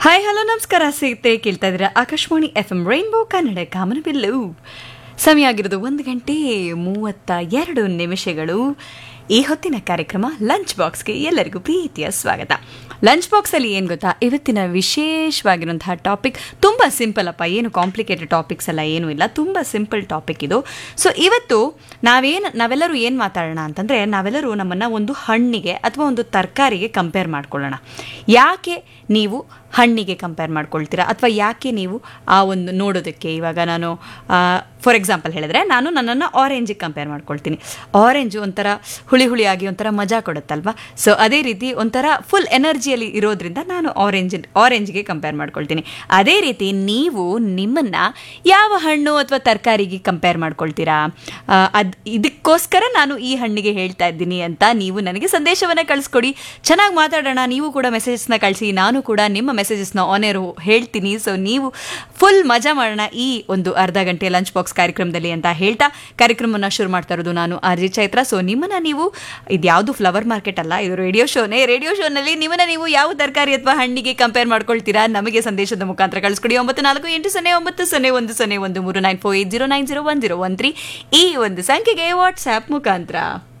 hi hello ನಮಸ್ಕಾರ ಸಿಗುತ್ತೆ ಕೇಳ್ತಾ ಇದ್ದೀರಾ Akashvani F M rainbow Kannada Kamanabillu ಸಮಯ ಆಗಿರೋದು ಒಂದು ಗಂಟೆ ಮೂವತ್ತ ಎರಡು ನಿಮಿಷಗಳು ಈ ಹೊತ್ತಿನ ಕಾರ್ಯಕ್ರಮ ಲಂಚ್ ಬಾಕ್ಸ್ಗೆ ಎಲ್ಲರಿಗೂ ಪ್ರೀತಿಯ ಸ್ವಾಗತ ಲಂಚ್ ಬಾಕ್ಸಲ್ಲಿ ಏನು ಗೊತ್ತಾ ಇವತ್ತಿನ ವಿಶೇಷವಾಗಿರುವಂತಹ ಟಾಪಿಕ್ ತುಂಬ ಸಿಂಪಲ್ ಅಪ್ಪ ಏನು ಕಾಂಪ್ಲಿಕೇಟೆಡ್ ಟಾಪಿಕ್ಸ್ ಎಲ್ಲ ಏನೂ ಇಲ್ಲ ತುಂಬ ಸಿಂಪಲ್ ಟಾಪಿಕ್ ಇದು ಸೊ ಇವತ್ತು ನಾವೇನು ನಾವೆಲ್ಲರೂ ಏನು ಮಾತಾಡೋಣ ಅಂತಂದರೆ ನಾವೆಲ್ಲರೂ ನಮ್ಮನ್ನು ಒಂದು ಹಣ್ಣಿಗೆ ಅಥವಾ ಒಂದು ತರಕಾರಿಗೆ ಕಂಪೇರ್ ಮಾಡ್ಕೊಳ್ಳೋಣ ಯಾಕೆ ನೀವು ಹಣ್ಣಿಗೆ ಕಂಪೇರ್ ಮಾಡ್ಕೊಳ್ತೀರಾ ಅಥವಾ ಯಾಕೆ ನೀವು ಆ ಒಂದು ನೋಡೋದಕ್ಕೆ ಇವಾಗ ನಾನು ಫಾರ್ ಎಕ್ಸಾಂಪಲ್ ಹೇಳಿದ್ರೆ ನಾನು ನನ್ನನ್ನು ಆರೆಂಜಿಗೆ ಕಂಪೇರ್ ಮಾಡ್ಕೊಳ್ತೀನಿ ಆರೆಂಜು ಒಂಥರ ಹುಳಿ ಹುಳಿಯಾಗಿ ಒಂಥರ ಮಜಾ ಕೊಡುತ್ತಲ್ವಾ ಸೊ ಅದೇ ರೀತಿ ಒಂಥರ ಫುಲ್ ಎನರ್ಜಿಯಲ್ಲಿ ಇರೋದ್ರಿಂದ ನಾನು ಆರೆಂಜ್ ಆರೆಂಜ್ಗೆ ಕಂಪೇರ್ ಮಾಡ್ಕೊಳ್ತೀನಿ ಅದೇ ರೀತಿ ನೀವು ನಿಮ್ಮನ್ನು ಯಾವ ಹಣ್ಣು ಅಥವಾ ತರಕಾರಿಗೆ ಕಂಪೇರ್ ಮಾಡ್ಕೊಳ್ತೀರಾ ಅದು ಇದಕ್ಕೋಸ್ಕರ ನಾನು ಈ ಹಣ್ಣಿಗೆ ಹೇಳ್ತಾ ಇದ್ದೀನಿ ಅಂತ ನೀವು ನನಗೆ ಸಂದೇಶವನ್ನು ಕಳಿಸ್ಕೊಡಿ ಚೆನ್ನಾಗಿ ಮಾತಾಡೋಣ ನೀವು ಕೂಡ ಮೆಸೇಜಸ್ನ ಕಳಿಸಿ ನಾನು ಕೂಡ ನಿಮ್ಮ ಮೆಸೇಜಸ್ನ ಆನೇರು ಹೇಳ್ತೀನಿ ಸೊ ನೀವು ಫುಲ್ ಮಜಾ ಮಾಡೋಣ ಈ ಒಂದು ಅರ್ಧ ಗಂಟೆ ಲಂಚ್ ಬಾಕ್ಸ್ ಕಾರ್ಯಕ್ರಮದಲ್ಲಿ ಅಂತ ಹೇಳ್ತಾ ಕಾರ್ಯಕ್ರಮವನ್ನು ಶುರು ಮಾಡ್ತಾ ಇರೋದು ನಾನು ಆರ್ ಜಿ ಚೈತ್ರ ಸೊ ನಿಮ್ಮನ್ನ ನೀವು ಇದ್ಯಾವುದು ಫ್ಲವರ್ ಮಾರ್ಕೆಟ್ ಅಲ್ಲ ಇದು ರೇಡಿಯೋ ಶೋನೇ ರೇಡಿಯೋ ಶೋನಲ್ಲಿ ನಿಮ್ಮನ್ನ ನೀವು ಯಾವ ತರಕಾರಿ ಅಥವಾ ಹಣ್ಣಿಗೆ ಕಂಪೇರ್ ಮಾಡ್ಕೊಳ್ತೀರಾ ನಮಗೆ ಸಂದೇಶದ ಮುಖಾಂತರ ಕಳಿಸ್ಕೊಡಿ ಒಂಬತ್ತು ನಾಲ್ಕು ಎಂಟು ಸೊನ್ನೆ ಒಂಬತ್ತು ಸೊನ್ನೆ ಒಂದು ಸೊನ್ನೆ ಒಂದು ಮೂರು nine four eight zero nine zero one zero one three ಈ ಒಂದು ಸಂಖ್ಯೆಗೆ ವಾಟ್ಸ್ಆ್ಯಪ್ ಮುಖಾಂತರ